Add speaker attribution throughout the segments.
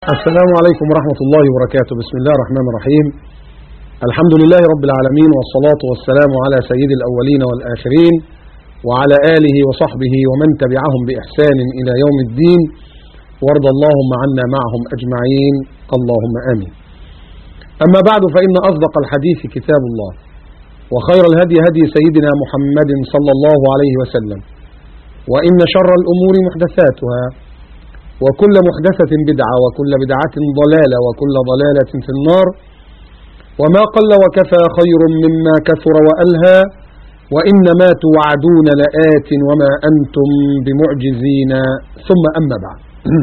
Speaker 1: السلام عليكم ورحمة الله وبركاته بسم الله الرحمن الرحيم الحمد لله رب العالمين والصلاة والسلام على سيد الأولين والآخرين وعلى آله وصحبه ومن تبعهم بإحسان إلى يوم الدين وارض اللهم عنا معهم أجمعين اللهم آمين أما بعد فإن أصدق الحديث كتاب الله وخير الهدي هدي سيدنا محمد صلى الله عليه وسلم وإن شر الأمور محدثاتها وكل محدثة بدعة وكل بدعة ضلالة وكل ضلالة في النار وما قل وكفى خير مما كثر وألهى وإنما توعدون لآت وما أنتم بمعجزين ثم أما بعد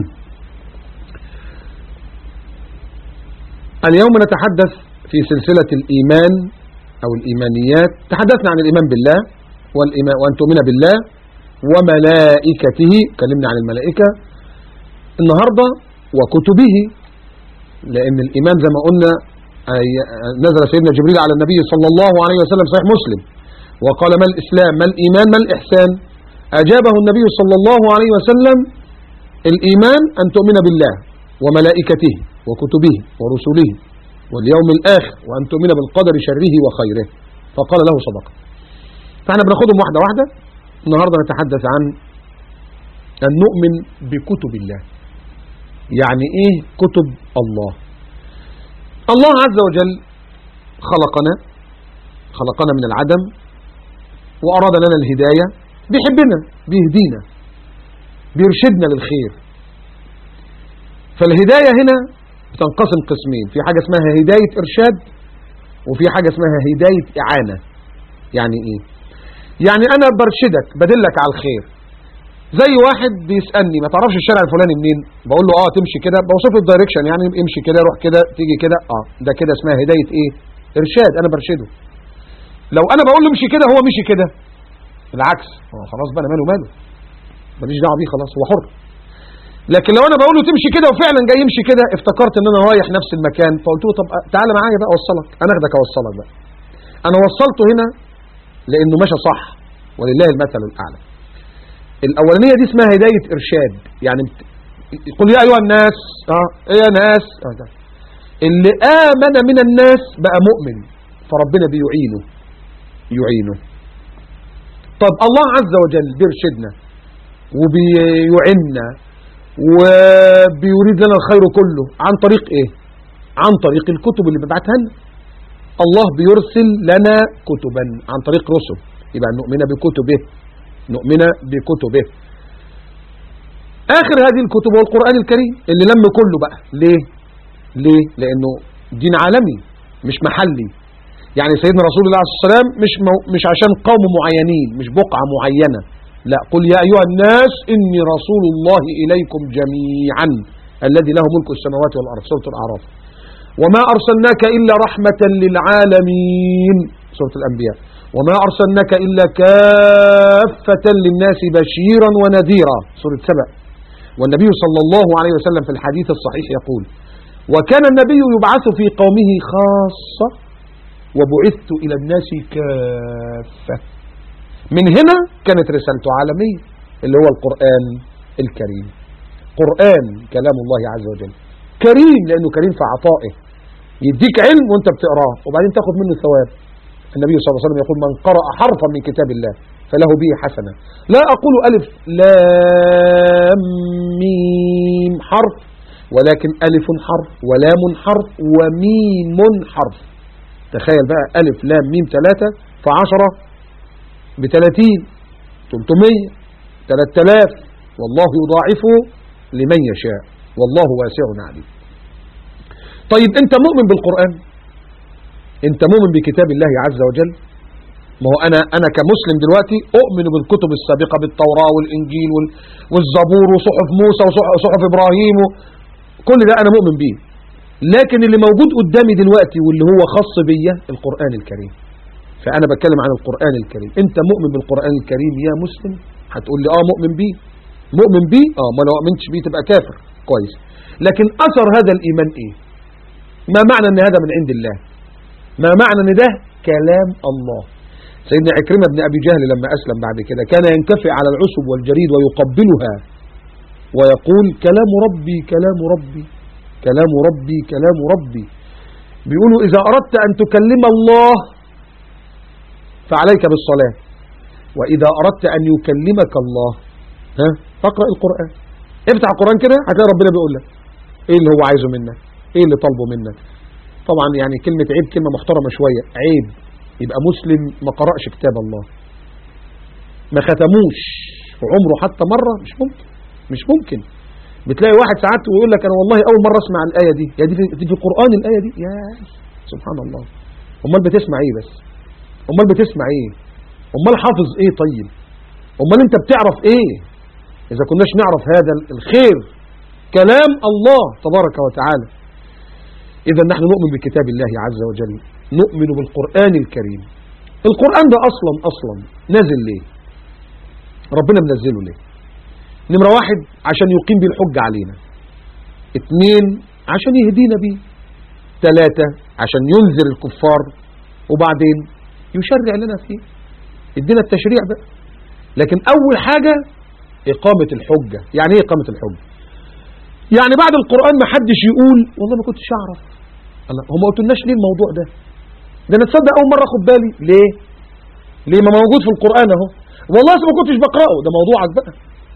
Speaker 1: اليوم نتحدث في سلسلة الإيمان أو الإيمانيات تحدثنا عن الإيمان بالله والإيمان وأن تؤمن بالله وملائكته كلمنا عن الملائكة النهاردة وكتبه لأن الإيمان زي ما قلنا نزل سيدنا جبريل على النبي صلى الله عليه وسلم صحيح مسلم وقال ما الإسلام ما الإيمان ما الإحسان أجابه النبي صلى الله عليه وسلم الإيمان أن تؤمن بالله وملائكته وكتبه ورسله واليوم الآخر وأن تؤمن بالقدر شره وخيره فقال له صدق فاحنا بناخدهم واحدة واحدة النهاردة نتحدث عن أن نؤمن بكتب الله يعني ايه كتب الله الله عز وجل خلقنا خلقنا من العدم وأراد لنا الهداية بيحبنا بيهدينا بيرشدنا للخير فالهداية هنا بتنقسم قسمين في حاجة اسمها هداية إرشاد وفي حاجة اسمها هداية إعانة يعني ايه يعني أنا برشدك بدلك على الخير زي واحد بيسالني ما تعرفش الشارع الفلاني منين بقول له اه تمشي كده بوصف له الدايركشن يعني امشي كده روح كده تيجي كده اه ده كده اسمها هدايه ايه ارشاد انا برشده لو انا بقول له امشي كده هو مشي كده بالعكس هو خلاص بقى انا ماله ماله ماليش دعوه بيه خلاص هو حر لكن لو انا بقول له تمشي كده وفعلا جاي يمشي كده افتكرت ان انا رايح نفس المكان فقلت له طب تعالى معايا بقى اوصلك انا اخدك اوصلك بقى انا وصلته هنا لانه مشى صح ولله المثل الاعلى الأولانية دي اسمها هداية إرشاد يعني يقول يا أيها الناس اه إيه يا ناس آه ده. اللي آمن من الناس بقى مؤمن فربنا بيعينه يعينه طب الله عز وجل بيرشدنا وبيعيننا وبيريد لنا الخير كله عن طريق ايه عن طريق الكتب اللي ببعتها لنا الله بيرسل لنا كتبا عن طريق رسل يبقى نؤمن بكتبه نؤمن بكتبه آخر هذه الكتب هو القرآن الكريم اللي لم كله بقى ليه ليه لأنه دين عالمي مش محلي يعني سيدنا رسول الله عليه السلام مش مو مش عشان قوم معينين مش بقعة معينة لا قل يا أيها الناس إني رسول الله إليكم جميعا الذي له ملك السماوات والأرض سورة الأعراف وما أرسلناك إلا رحمة للعالمين سورة الأنبياء وما أرسلناك إلا كافة للناس بشيرا ونذيرا سورة سبأ والنبي صلى الله عليه وسلم في الحديث الصحيح يقول وكان النبي يبعث في قومه خاصة وبعثت إلى الناس كافة من هنا كانت رسالته عالمية اللي هو القرآن الكريم قرآن كلام الله عز وجل كريم لأنه كريم في عطائه يديك علم وانت بتقراه وبعدين تاخد منه ثواب النبي صلى الله عليه وسلم يقول من قرأ حرفا من كتاب الله فله به حسنة لا أقول ألف لام ميم حرف ولكن ألف حرف ولام حرف وميم حرف تخيل بقى ألف لام ميم ثلاثة فعشرة بثلاثين تلتمية ثلاث تلاف والله يضاعفه لمن يشاء والله واسع عليم طيب انت مؤمن بالقرآن انت مؤمن بكتاب الله عز وجل ما هو انا انا كمسلم دلوقتي اؤمن بالكتب السابقه بالتوراه والانجيل والزبور وصحف موسى وصحف ابراهيم كل ده انا مؤمن بيه لكن اللي موجود قدامي دلوقتي واللي هو خاص بيا القران الكريم فانا بتكلم عن القران الكريم انت مؤمن بالقران الكريم يا مسلم هتقول لي اه مؤمن بيه مؤمن بيه اه ما لو امنتش بيه تبقى كافر كويس لكن اثر هذا الايمان ايه ما معنى ان هذا من عند الله ما معنى ان ده كلام الله سيدنا عكرمة بن أبي جهل لما أسلم بعد كده كان ينكفئ على العسب والجريد ويقبلها ويقول كلام ربي كلام ربي كلام ربي كلام ربي بيقولوا إذا أردت أن تكلم الله فعليك بالصلاة وإذا أردت أن يكلمك الله ها فاقرأ القرآن افتح القرآن كده هتلاقي ربنا بيقول لك ايه اللي هو عايزه منك ايه اللي طالبه منك طبعا يعني كلمة عيب كلمة محترمة شوية عيب يبقى مسلم ما قرأش كتاب الله ما ختموش في عمره حتى مرة مش ممكن مش ممكن بتلاقي واحد ساعات ويقول لك انا والله اول مرة اسمع الآية دي يا دي في, دي في القرآن الآية دي يا سبحان الله امال بتسمع ايه بس امال بتسمع ايه امال حافظ ايه طيب امال انت بتعرف ايه اذا كناش نعرف هذا الخير كلام الله تبارك وتعالى اذا نحن نؤمن بكتاب الله عز وجل نؤمن بالقرآن الكريم القرآن ده اصلا اصلا نازل ليه ربنا منزله ليه نمرة واحد عشان يقيم بيه الحج علينا اتنين عشان يهدينا بيه ثلاثة عشان ينذر الكفار وبعدين يشرع لنا فيه ادينا التشريع بقى لكن اول حاجة اقامة الحجة يعني ايه اقامة الحجة يعني بعد القرآن ما حدش يقول والله ما كنتش اعرف الله هم ما قلتلناش ليه الموضوع ده ده انا تصدق اول مرة اخد بالي ليه ليه ما موجود في القرآن اهو والله ما كنتش بقرأه ده موضوعك بقى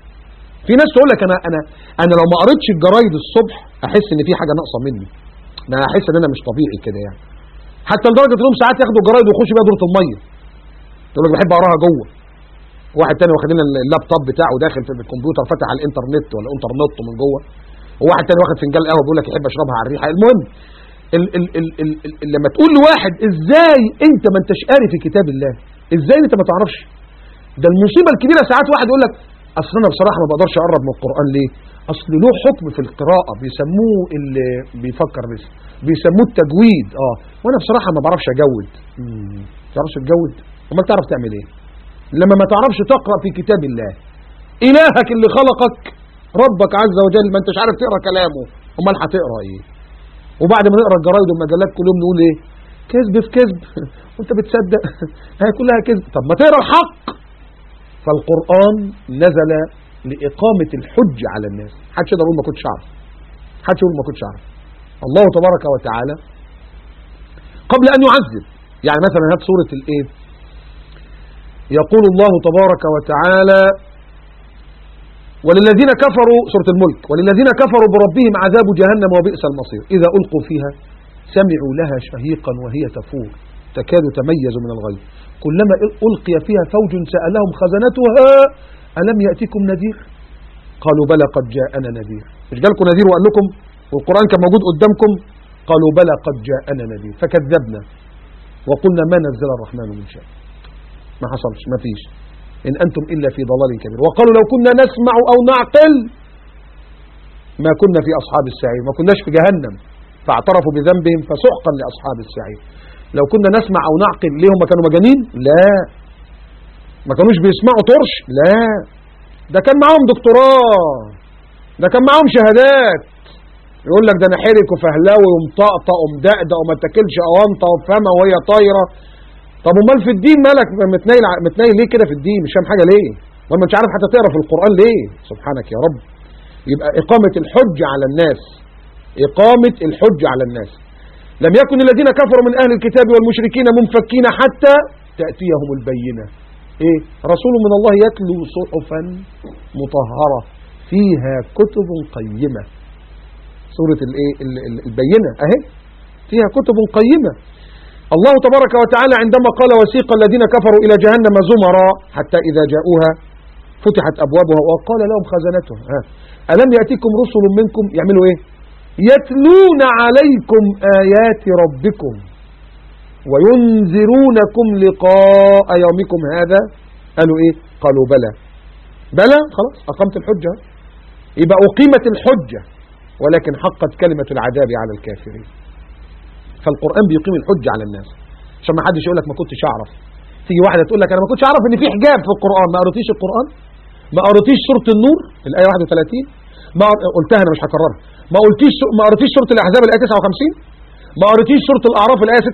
Speaker 1: في ناس تقول لك انا انا انا لو ما قريتش الجرايد الصبح احس ان في حاجه ناقصه مني انا احس ان انا مش طبيعي كده يعني حتى لدرجه انهم ساعات ياخدوا الجرايد ويخشوا بيها دوره الميه تقول لك بحب اقراها جوه واحد تاني واخد لنا اللابتوب بتاعه داخل في الكمبيوتر فتح على الانترنت ولا انترنت من جوه وواحد تاني واخد فنجان قهوه بيقول لك يحب اشربها على الريحه المهم ال ال ال ال ال لما تقول لواحد ازاي انت ما انتش قاري في كتاب الله ازاي انت ما تعرفش ده المصيبه الكبيره ساعات واحد يقول لك اصل انا بصراحه ما بقدرش اقرب من القران ليه اصل له حكم في القراءه بيسموه اللي بيفكر بس بيسموه التجويد اه وانا بصراحه ما بعرفش اجود ما تعرفش تجود امال تعرف تعمل ايه لما ما تعرفش تقرا في كتاب الله الهك اللي خلقك ربك عز وجل ما انتش عارف تقرا كلامه امال هتقرا ايه وبعد ما نقرا الجرايد والمجلات كل يوم نقول ايه كذب في كذب وانت بتصدق هي كلها كذب طب ما تقرا الحق فالقرآن نزل لإقامة الحج على الناس حدش يقدر يقول ما كنتش أعرف حدش يقول ما كنتش أعرف الله تبارك وتعالى قبل أن يعذب يعني مثلا هات سورة الإيه يقول الله تبارك وتعالى وللذين كفروا سورة الملك وللذين كفروا بربهم عذاب جهنم وبئس المصير إذا ألقوا فيها سمعوا لها شهيقا وهي تفور تكاد تميز من الغيظ كلما ألقي فيها فوج سألهم خزنتها ألم يأتكم نذير قالوا بلى قد جاءنا نذير مش جالكم نذير وقال لكم والقرآن كان موجود قدامكم قالوا بلى قد جاءنا نذير فكذبنا وقلنا ما نزل الرحمن من شيء ما حصلش ما فيش إن أنتم إلا في ضلال كبير وقالوا لو كنا نسمع أو نعقل ما كنا في أصحاب السعير ما كناش في جهنم فاعترفوا بذنبهم فسحقا لأصحاب السعير لو كنا نسمع أو نعقل ليه هم كانوا مجانين لا ما كانوش بيسمعوا طرش لا ده كان معاهم دكتوراه ده كان معاهم شهادات يقول لك ده انا حرك وفهلاوي ومطقطق ومدقدق وما تاكلش اوانطه وفمه وهي طايره طب امال في الدين مالك متنيل متنيل ليه كده في الدين مش فاهم حاجه ليه وما مش عارف حتى تقرا في القران ليه سبحانك يا رب يبقى اقامه الحج على الناس اقامه الحج على الناس لم يكن الذين كفروا من اهل الكتاب والمشركين منفكين حتى تاتيهم البينه ايه رسول من الله يتلو صحفا مطهره فيها كتب قيمه سوره الايه البينه اهي فيها كتب قيمه الله تبارك وتعالى عندما قال وسيق الذين كفروا إلى جهنم زمرا حتى إذا جاءوها فتحت أبوابها وقال لهم خزنتها ها ألم يأتيكم رسل منكم يعملوا إيه يتلون عليكم آيات ربكم وينذرونكم لقاء يومكم هذا قالوا إيه قالوا بلى بلى خلاص أقمت الحجة يبقى أقيمت الحجة ولكن حقت كلمة العذاب على الكافرين فالقرآن بيقيم الحجة على الناس عشان ما حدش يقول لك ما كنتش اعرف تيجي واحده تقول لك انا ما كنتش اعرف ان في حجاب في القرآن ما قريتيش القرآن ما قريتيش سورة النور الآية 31 ما قلتها انا مش هكررها ما قلتيش ما قريتيش سورة الأحزاب الآية 59 ما قريتيش سورة الأعراف الآية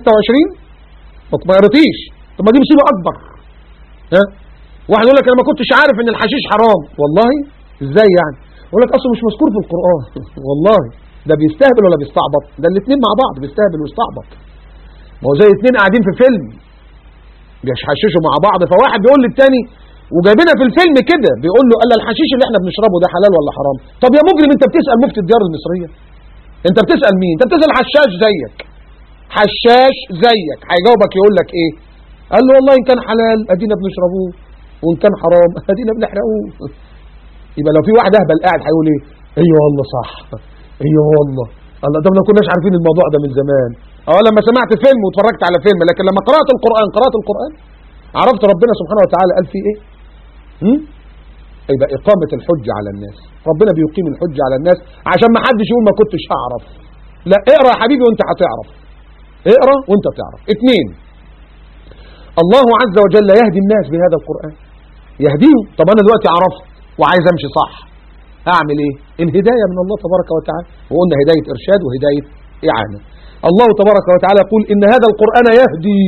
Speaker 1: 26 ما قريتيش طب ما دي مصيبة أكبر ها واحد يقول لك انا ما كنتش عارف ان الحشيش حرام والله ازاي يعني يقول لك اصله مش مذكور في القرآن والله ده بيستهبل ولا بيستعبط ده الاثنين مع بعض بيستهبل ويستعبط ما هو زي اثنين قاعدين في فيلم بيحششوا مع بعض فواحد بيقول للتاني وجايبينها في الفيلم كده بيقول له قال الحشيش اللي احنا بنشربه ده حلال ولا حرام طب يا مجرم انت بتسال مفتي الديار المصريه انت بتسال مين انت بتسال حشاش زيك حشاش زيك هيجاوبك يقول لك ايه قال له والله ان كان حلال ادينا بنشربوه وان كان حرام ادينا بنحرقوه يبقى لو في واحد اهبل قاعد هيقول ايه ايوه والله صح ايوه والله الله ده ما كناش عارفين الموضوع ده من زمان اه لما سمعت فيلم واتفرجت على فيلم لكن لما قرات القران قرات القران عرفت ربنا سبحانه وتعالى قال فيه ايه هم؟ يبقى اقامه الحجه على الناس ربنا بيقيم الحجه على الناس عشان ما حدش يقول ما كنتش هعرف لا اقرا يا حبيبي وانت هتعرف اقرا وانت تعرف اثنين الله عز وجل يهدي الناس بهذا القرآن يهديهم طب أنا دلوقتي عرفت وعايز أمشي صح أعمل إيه الهداية من الله تبارك وتعالى وقلنا هداية إرشاد وهداية إعانة الله تبارك وتعالى يقول إن هذا القرآن يهدي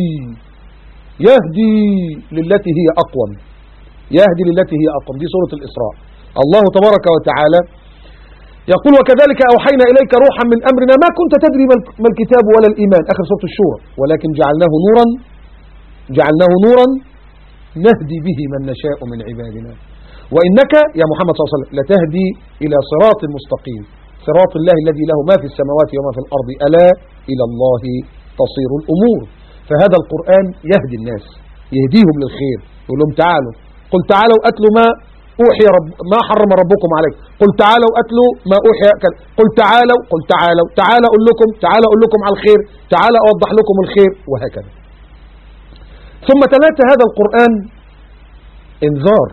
Speaker 1: يهدي للتي هي أقوم يهدي للتي هي أقوم دي سورة الإسراء الله تبارك وتعالى يقول وكذلك أوحينا إليك روحا من أمرنا ما كنت تدري ما الكتاب ولا الإيمان آخر سورة الشورى ولكن جعلناه نورا جعلناه نورا نهدي به من نشاء من عبادنا وإنك يا محمد صلى الله عليه وسلم لتهدي إلى صراط مستقيم صراط الله الذي له ما في السماوات وما في الأرض ألا إلى الله تصير الأمور فهذا القرآن يهدي الناس يهديهم للخير يقول لهم تعالوا قل تعالوا أتلوا ما أوحي رب ما حرم ربكم عليكم قل تعالوا أتلوا ما أوحي قل تعالوا قل تعالوا تعالى أقول لكم تعالى أقول لكم على الخير تعالى أوضح لكم الخير وهكذا ثم تلات هذا القرآن انذار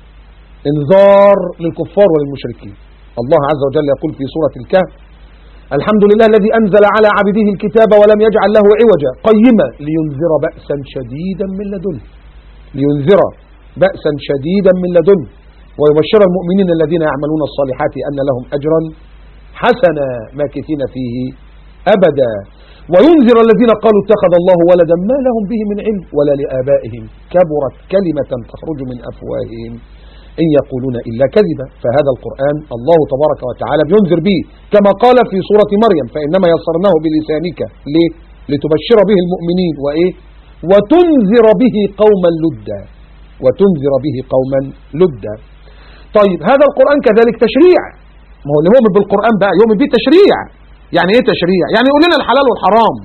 Speaker 1: انذار للكفار وللمشركين الله عز وجل يقول في سورة الكهف الحمد لله الذي أنزل على عبده الكتاب ولم يجعل له عوجا قيما لينذر بأسا شديدا من لدنه لينذر بأسا شديدا من لدنه ويبشر المؤمنين الذين يعملون الصالحات أن لهم أجرا حسنا ماكثين فيه أبدا وينذر الذين قالوا اتخذ الله ولدا ما لهم به من علم ولا لآبائهم كبرت كلمة تخرج من أفواههم إن يقولون إلا كذبا فهذا القرآن الله تبارك وتعالى بينذر به كما قال في سورة مريم فإنما يسرناه بلسانك ليه؟ لتبشر به المؤمنين وإيه؟ وتنذر به قوما لدا وتنذر به قوما لدا طيب هذا القرآن كذلك تشريع ما هو اللي يؤمن بالقرآن بقى يؤمن به تشريع يعني ايه تشريع يعني يقول لنا الحلال والحرام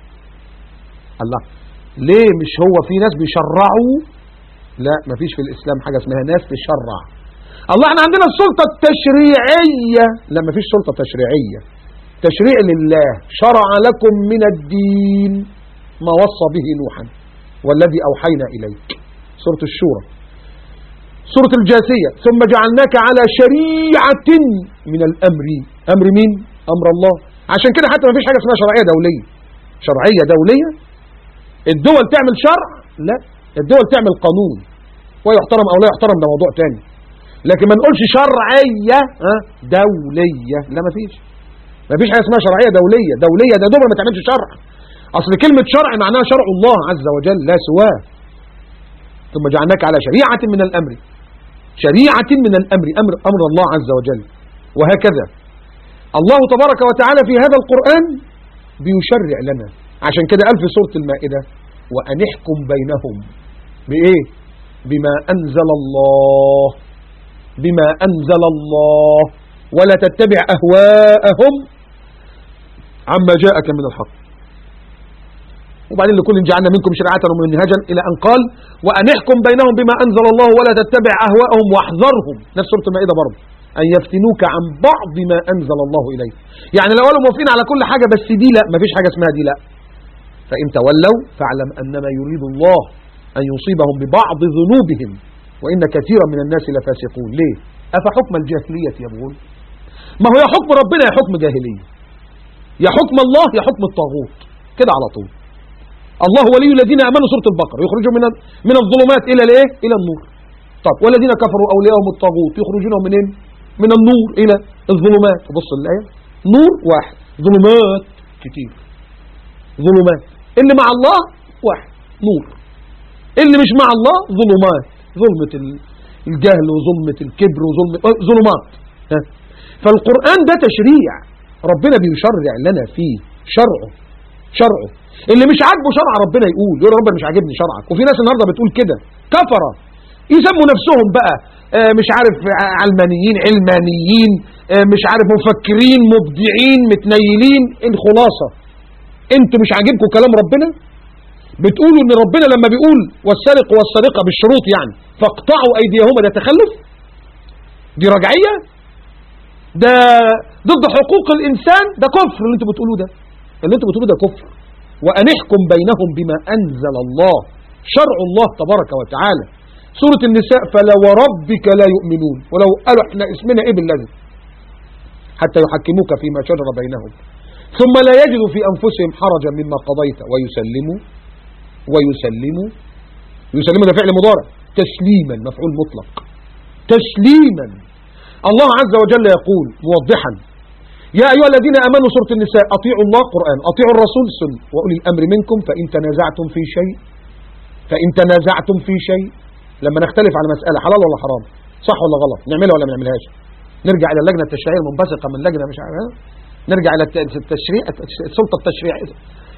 Speaker 1: الله ليه مش هو في ناس بيشرعوا لا مفيش في الإسلام حاجة اسمها ناس تشرع الله احنا عندنا السلطة التشريعية لا مفيش سلطة تشريعية تشريع لله شرع لكم من الدين ما وصى به نوحا والذي أوحينا إليك سورة الشورى سورة الجاثية ثم جعلناك على شريعة من الأمر أمر مين؟ أمر الله عشان كده حتى ما فيش حاجة اسمها شرعية دولية شرعية دولية الدول تعمل شرع لا الدول تعمل قانون ويحترم أو لا يحترم ده موضوع تاني لكن ما نقولش شرعية ها دولية لا ما فيش ما فيش حاجة اسمها شرعية دولية دولية ده دول ما تعملش شرع أصل كلمة شرع معناها شرع الله عز وجل لا سواه ثم جعلناك على شريعة من الأمر شريعة من الأمر أمر, أمر الله عز وجل وهكذا الله تبارك وتعالى في هذا القرآن بيشرع لنا عشان كده قال في سورة المائدة وأن احكم بينهم بإيه بما أنزل الله بما أنزل الله ولا تتبع أهواءهم عما جاءك من الحق وبعدين لكل جعلنا منكم شرعة ومنهجا إلى أن قال وأن احكم بينهم بما أنزل الله ولا تتبع أهواءهم واحذرهم نفس سورة المائدة برضه أن يفتنوك عن بعض ما أنزل الله إليك يعني لو قالوا موافقين على كل حاجة بس دي لا مفيش حاجة اسمها دي لا فإن تولوا فاعلم أنما يريد الله أن يصيبهم ببعض ذنوبهم وإن كثيرا من الناس لفاسقون ليه أفحكم الجاهلية يبغون ما هو يا حكم ربنا يا حكم جاهلية يا حكم الله يا حكم الطاغوت كده على طول الله ولي الذين امنوا سوره البقره يخرجوا من من الظلمات الى الايه الى النور طب والذين كفروا اولياءهم الطاغوت يخرجونهم منين من النور الى الظلمات بص الايه نور واحد ظلمات كتير ظلمات اللي مع الله واحد نور اللي مش مع الله ظلمات ظلمة الجهل وظلمة الكبر وظلمة ظلمات فالقرآن ده تشريع ربنا بيشرع لنا فيه شرعه شرعه اللي مش عاجبه شرع ربنا يقول يقول ربنا مش عاجبني شرعك وفي ناس النهارده بتقول كده كفره يسموا نفسهم بقى آه، مش عارف آه، علمانيين علمانيين آه، مش عارف مفكرين مبدعين متنيلين الخلاصه انتوا مش عاجبكم كلام ربنا بتقولوا ان ربنا لما بيقول والسارق والسارقه بالشروط يعني فاقطعوا ايديهما ده تخلف دي رجعيه ده ضد حقوق الانسان ده كفر اللي انتوا بتقولوه ده اللي انتوا بتقولوه ده كفر وان احكم بينهم بما انزل الله شرع الله تبارك وتعالى سورة النساء فلا وربك لا يؤمنون ولو قالوا احنا اسمنا ايه بالذي حتى يحكموك فيما شجر بينهم ثم لا يجدوا في انفسهم حرجا مما قضيت ويسلموا ويسلموا يسلموا ده فعل مضارع تسليما مفعول مطلق تسليما الله عز وجل يقول موضحا يا أيها الذين آمنوا سورة النساء أطيعوا الله قرآن أطيعوا الرسول سنة وأولي الأمر منكم فإن تنازعتم في شيء فإن تنازعتم في شيء لما نختلف على مسألة حلال ولا حرام صح ولا غلط نعملها ولا ما نعملهاش نرجع إلى اللجنة التشريعية المنبثقة من لجنة مش عارف نرجع إلى الت- التشريع السلطة التشريعية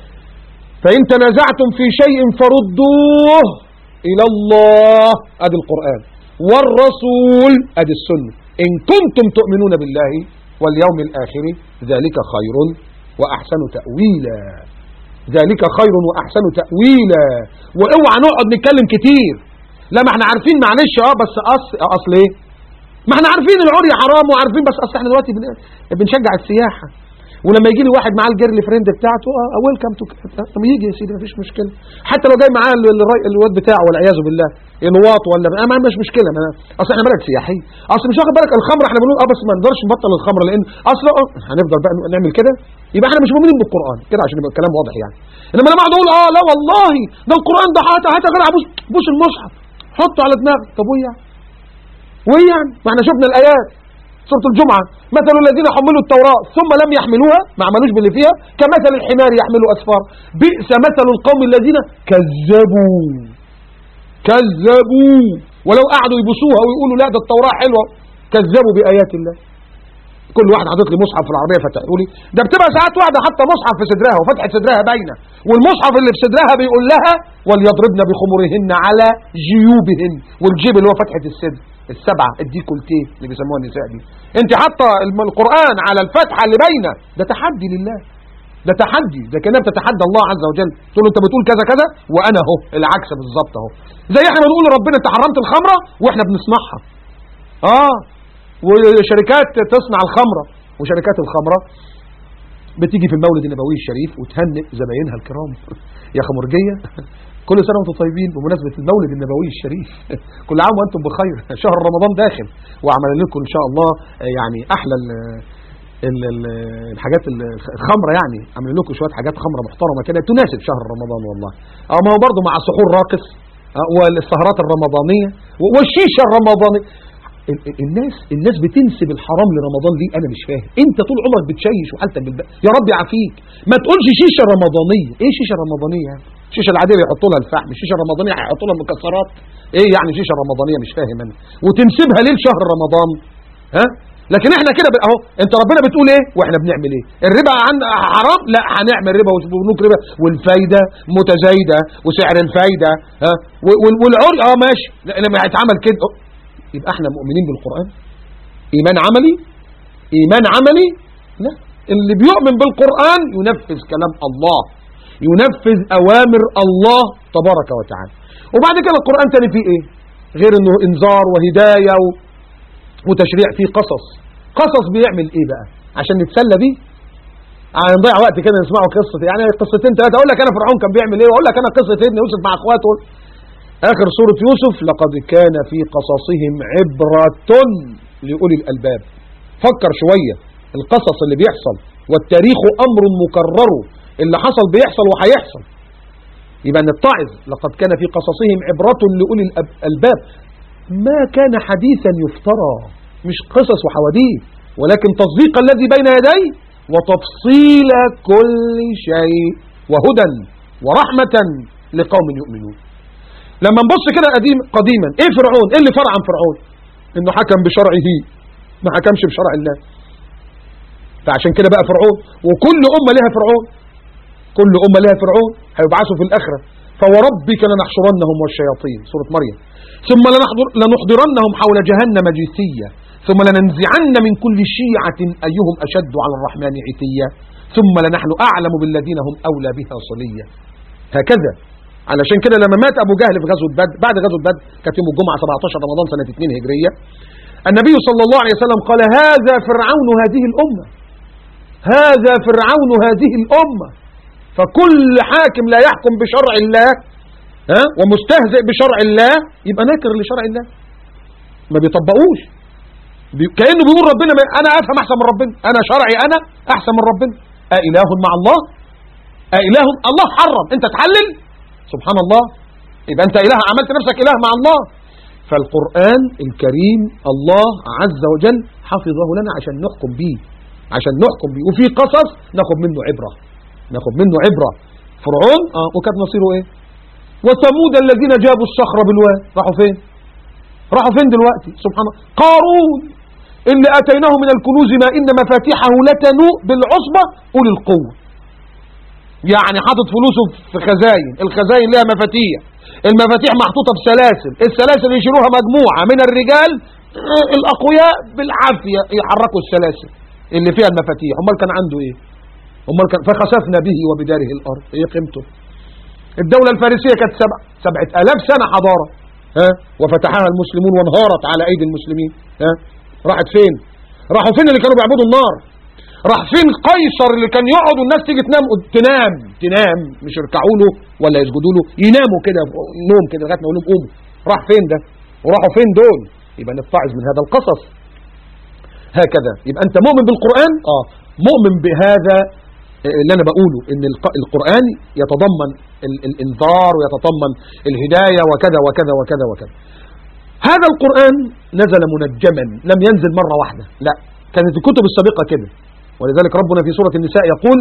Speaker 1: فإن تنازعتم في شيء فردوه إلى الله أدي القرآن والرسول أدي السنة إن كنتم تؤمنون بالله واليوم الآخر ذلك خير وأحسن تأويلا ذلك خير وأحسن تأويلا واوعى نقعد نتكلم كتير لا ما احنا عارفين معلش اه بس اصل اصل ايه ما احنا عارفين العري حرام وعارفين بس اصل احنا دلوقتي بن- بنشجع السياحه ولما يجي لي واحد معاه الجيرل فريند بتاعته اه ويلكم تو طب يجي يا سيدي مفيش مشكله حتى لو جاي معاه ال- ال- الواد بتاعه والعياذ بالله الواط ولا ما ما مش مشكله ما اصل احنا بلد سياحيه اصل مش واخد بالك الخمر احنا بنقول اه بس ما نقدرش نبطل الخمر لان اصل اه هنفضل بقى نعمل كده يبقى احنا مش مؤمنين بالقران كده عشان يبقى الكلام واضح يعني انما لما اقعد اقول اه لا والله ده القران ده هات هات يا جدع بوس بوس المصحف حطه على دماغك طب وايه يعني وايه يعني ما احنا شفنا الايات سورة الجمعة مثل الذين حملوا التوراة ثم لم يحملوها ما عملوش باللي فيها كمثل الحمار يحمل أسفار بئس مثل القوم الذين كذبوا كذبوا ولو قعدوا يبصوها ويقولوا لا ده التوراة حلوة كذبوا بآيات الله كل واحد حاطط لي مصحف في العربية فتحه لي ده بتبقى ساعات واحدة حاطه مصحف في صدرها وفتحة صدرها باينة والمصحف اللي في صدرها بيقول لها وليضربن بخمرهن على جيوبهن والجيب اللي هو فتحة الصدر السبعة الديكولتيه اللي بيسموها النساء دي انت حاطه الم- القرآن على الفتحة اللي باينة ده تحدي لله ده تحدي ده كانها بتتحدى الله عز وجل تقول له انت بتقول كذا كذا وانا اهو العكس بالظبط اهو زي احنا بنقول لربنا انت حرمت الخمره واحنا بنصنعها اه وشركات تصنع الخمره وشركات الخمره بتيجي في المولد النبوي الشريف وتهنئ زباينها الكرام يا خمرجيه كل سنه وانتم طيبين بمناسبه المولد النبوي الشريف كل عام وانتم بخير شهر رمضان داخل وعمل لكم ان شاء الله آه، يعني احلى ال ال ال الحاجات ال- الخمره يعني عاملين لكم شويه حاجات خمره محترمه كده تناسب شهر رمضان والله اه ما هو برضه مع سحور راقص آه، والسهرات الرمضانيه و- والشيشه الرمضانيه ال- ال- الناس الناس بتنسب الحرام لرمضان ليه انا مش فاهم انت طول عمرك بتشيش وحالتك بالبق يا رب يعافيك ما تقولش شيشه رمضانيه ايه شيشه رمضانيه يعني الشيشه العاديه بيحطوا لها الفحم الشيشه الرمضانيه هيحطوا لها المكسرات ايه يعني شيشه رمضانيه مش فاهم انا وتنسبها ليه لشهر رمضان ها لكن احنا كده بقى اهو انت ربنا بتقول ايه واحنا بنعمل ايه الربا عن حرام لا هنعمل ربا وبنوك ربا والفايده متزايده وسعر الفايده ها وال- والعري اه ماشي لا لما هيتعمل كده أه. يبقى احنا مؤمنين بالقران ايمان عملي ايمان عملي لا اللي بيؤمن بالقران ينفذ كلام الله ينفذ اوامر الله تبارك وتعالى وبعد كده القران تاني فيه ايه غير انه انذار وهدايه و... وتشريع فيه قصص قصص بيعمل ايه بقى عشان نتسلى بيه هنضيع وقت كده نسمعوا قصة يعني قصتين ثلاثة اقول لك انا فرعون كان بيعمل ايه واقول لك انا قصة ابن يوسف مع اخواته اخر سورة يوسف لقد كان في قصصهم عبرة لأولي الالباب فكر شوية القصص اللي بيحصل والتاريخ امر مكرر اللي حصل بيحصل وهيحصل يبقى نتعظ لقد كان في قصصهم عبرة لأولي الألباب ما كان حديثا يفترى مش قصص وحواديت ولكن تصديق الذي بين يديه وتفصيل كل شيء وهدى ورحمة لقوم يؤمنون لما نبص كده قديم قديما ايه فرعون ايه اللي فرع عن فرعون انه حكم بشرعه ما حكمش بشرع الله فعشان كده بقى فرعون وكل أمة لها فرعون كل أمة لها فرعون هيبعثوا في الآخرة فوربك لنحشرنهم والشياطين سورة مريم ثم لنحضر لنحضرنهم حول جهنم جثية ثم لننزعن من كل شيعة أيهم أشد على الرحمن عتية ثم لنحن أعلم بالذين هم أولى بها صلية هكذا علشان كده لما مات أبو جهل في غزوة بدر بعد غزوة بدر كانت يوم الجمعة 17 رمضان سنة 2 هجرية النبي صلى الله عليه وسلم قال هذا فرعون هذه الأمة هذا فرعون هذه الأمة فكل حاكم لا يحكم بشرع الله ها ومستهزئ بشرع الله يبقى ناكر لشرع الله ما بيطبقوش بي... كأنه بيقول ربنا ما... أنا أفهم أحسن من ربنا أنا شرعي أنا أحسن من ربنا أإله مع الله أإله الله حرم أنت تحلل سبحان الله يبقى أنت إله عملت نفسك إله مع الله فالقرآن الكريم الله عز وجل حفظه لنا عشان نحكم به عشان نحكم به وفي قصص ناخد منه عبرة ناخد منه عبرة فرعون آه وكانت مصيره ايه وثمود الذين جابوا الصخر بالواد راحوا فين راحوا فين دلوقتي سبحان الله قارون اللي اتيناه من الكنوز ما ان مفاتيحه لتنوء بالعصبة اولي القوة يعني حاطط فلوسه في خزاين الخزاين لها مفاتيح المفاتيح محطوطة بسلاسل السلاسل يشيلوها مجموعة من الرجال آه، الأقوياء بالعافية يحركوا السلاسل اللي فيها المفاتيح امال كان عنده ايه امال كان فخسفنا به وبداره الارض ايه قيمته الدولة الفارسية كانت سبع سبعة آلاف سنة حضارة ها وفتحها المسلمون وانهارت على أيدي المسلمين ها راحت فين راحوا فين اللي كانوا بيعبدوا النار راح فين قيصر اللي كان يقعد والناس تيجي تنام تنام تنام مش يركعوا له ولا يسجدوا له يناموا كده نوم كده لغايه ما يقول لهم قوموا راح فين ده وراحوا فين دول يبقى نتعظ من هذا القصص هكذا يبقى انت مؤمن بالقرآن اه مؤمن بهذا اللي انا بقوله ان الق- القرآن يتضمن ال- الانذار ويتضمن الهداية وكذا وكذا وكذا وكذا هذا القرآن نزل منجما لم ينزل مرة واحدة لا كانت الكتب السابقة كده ولذلك ربنا في سورة النساء يقول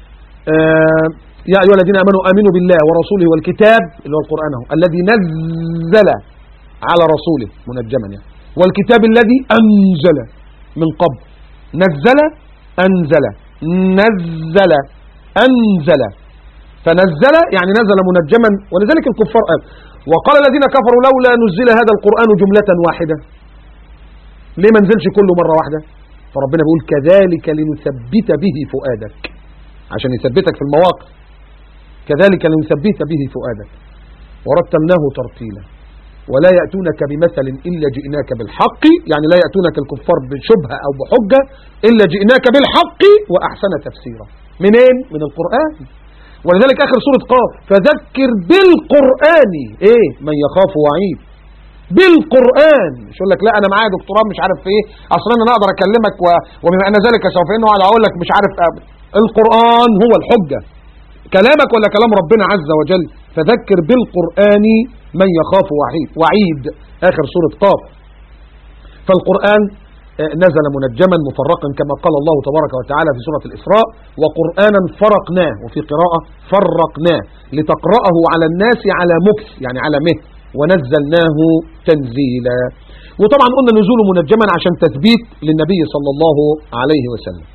Speaker 1: آه يا أيها الذين آمنوا آمنوا بالله ورسوله والكتاب اللي هو القرآن هو الذي نزل على رسوله منجما يعني والكتاب الذي أنزل من قبل نزل أنزل نزل أنزل فنزل يعني نزل منجما ولذلك الكفار قال وقال الذين كفروا لولا نزل هذا القرآن جملة واحدة ليه ما نزلش كله مرة واحدة فربنا بيقول كذلك لنثبت به فؤادك عشان يثبتك في المواقف كذلك لنثبت به فؤادك ورتلناه ترتيلا ولا يأتونك بمثل إلا جئناك بالحق يعني لا يأتونك الكفار بشبهة أو بحجة إلا جئناك بالحق وأحسن تفسيرا منين؟ من القرآن ولذلك آخر سورة قاف فذكر بالقرآن إيه؟ من يخاف وعيد بالقرآن مش يقول لك لا أنا معايا دكتوراه مش عارف في إيه أصلا أنا أقدر أكلمك و... وبما أن ذلك سوف إنه على أقول لك مش عارف أب... القرآن هو الحجة كلامك ولا كلام ربنا عز وجل فذكر بالقرآن من يخاف وعيد وعيد آخر سورة قاف فالقرآن آه، نزل منجما مفرقا كما قال الله تبارك وتعالى في سورة الإسراء وقرآنا فرقناه وفي قراءة فرقناه لتقرأه على الناس على مكس يعني على مه ونزلناه تنزيلا وطبعا قلنا نزوله منجما عشان تثبيت للنبي صلى الله عليه وسلم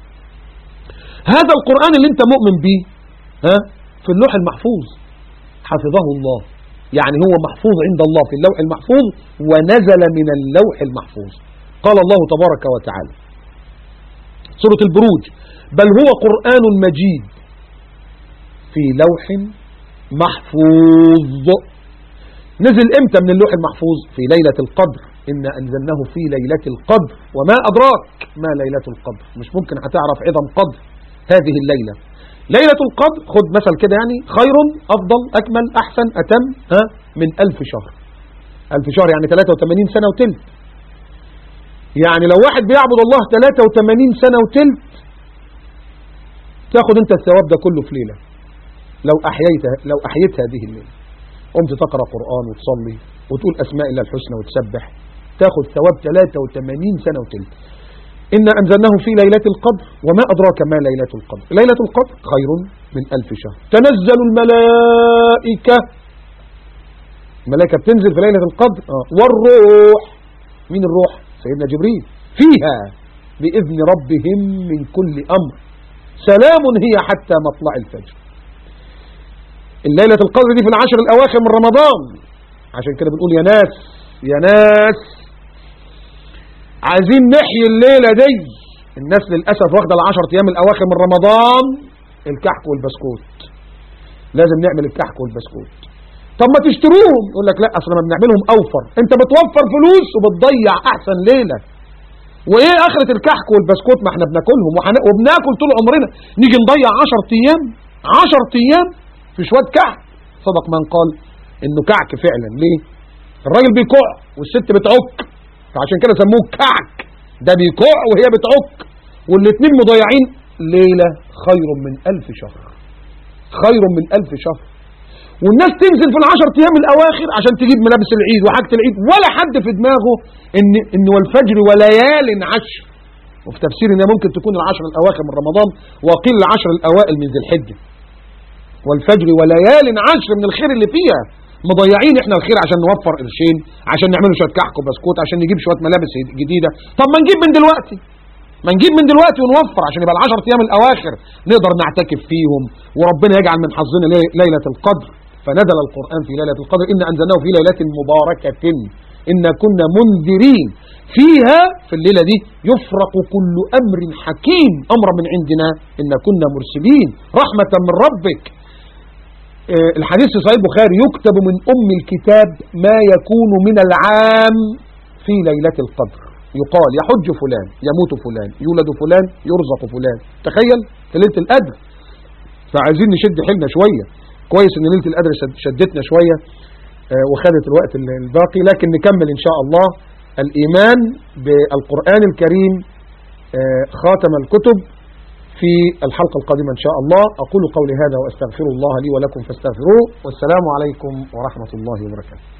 Speaker 1: هذا القرآن اللي انت مؤمن به ها في اللوح المحفوظ حفظه الله يعني هو محفوظ عند الله في اللوح المحفوظ ونزل من اللوح المحفوظ قال الله تبارك وتعالى سورة البروج بل هو قرآن مجيد في لوح محفوظ نزل امتى من اللوح المحفوظ في ليلة القدر إنا أنزلناه في ليلة القدر وما أدراك ما ليلة القدر مش ممكن هتعرف عظم قدر هذه الليلة ليلة القدر خد مثل كده يعني خير أفضل أكمل أحسن أتم ها من ألف شهر ألف شهر يعني 83 سنة وتلت يعني لو واحد بيعبد الله 83 سنة وتلت تاخد انت الثواب ده كله في ليلة لو أحييت لو أحييت هذه الليلة قمت تقرأ قرآن وتصلي وتقول أسماء الله الحسنى وتسبح تاخد ثواب 83 سنة وتلت إنا أنزلناه في ليلة القدر وما أدراك ما ليلة القدر ليلة القدر خير من ألف شهر تنزل الملائكة الملائكة بتنزل في ليلة القدر آه. والروح مين الروح سيدنا جبريل فيها بإذن ربهم من كل أمر سلام هي حتى مطلع الفجر الليلة القدر دي في العشر الأواخر من رمضان عشان كده بنقول يا ناس يا ناس عايزين نحيي الليلة دي الناس للأسف واخدة العشر أيام الأواخر من رمضان الكحك والبسكوت لازم نعمل الكحك والبسكوت طب ما تشتروهم يقول لك لا اصل ما بنعملهم اوفر انت بتوفر فلوس وبتضيع احسن ليله وايه اخره الكحك والبسكوت ما احنا بناكلهم وحن- وبناكل طول عمرنا نيجي نضيع 10 ايام 10 ايام في شويه كحك صدق من قال انه كعك فعلا ليه الراجل بيكع والست بتعك فعشان كده سموه كعك ده بيكع وهي بتعك والاثنين مضيعين ليله خير من ألف شهر خير من ألف شهر والناس تنزل في العشر ايام الاواخر عشان تجيب ملابس العيد وحاجه العيد ولا حد في دماغه ان ان والفجر وليال عشر وفي تفسير انها ممكن تكون العشر الاواخر من رمضان وقيل العشر الاوائل من ذي الحجه والفجر وليال عشر من الخير اللي فيها مضيعين احنا الخير عشان نوفر قرشين عشان نعملوا شويه كحك وبسكوت عشان نجيب شويه ملابس جديده طب ما نجيب من دلوقتي ما نجيب من دلوقتي ونوفر عشان يبقى العشر ايام الاواخر نقدر نعتكف فيهم وربنا يجعل من حظنا لي- ليله القدر فنزل القران في ليله القدر ان انزلناه في ليله مباركه ان كنا منذرين فيها في الليله دي يفرق كل امر حكيم امر من عندنا ان كنا مرسلين رحمه من ربك آه، الحديث في صحيح البخاري يكتب من ام الكتاب ما يكون من العام في ليله القدر يقال يحج فلان يموت فلان يولد فلان يرزق فلان تخيل في ليله القدر فعايزين نشد حيلنا شويه كويس ان ليله القدر شد- شدتنا شويه آه، وخدت الوقت ال- الباقي لكن نكمل ان شاء الله الايمان بالقران الكريم آه، خاتم الكتب في الحلقه القادمه ان شاء الله اقول قولي هذا واستغفر الله لي ولكم فاستغفروه والسلام عليكم ورحمه الله وبركاته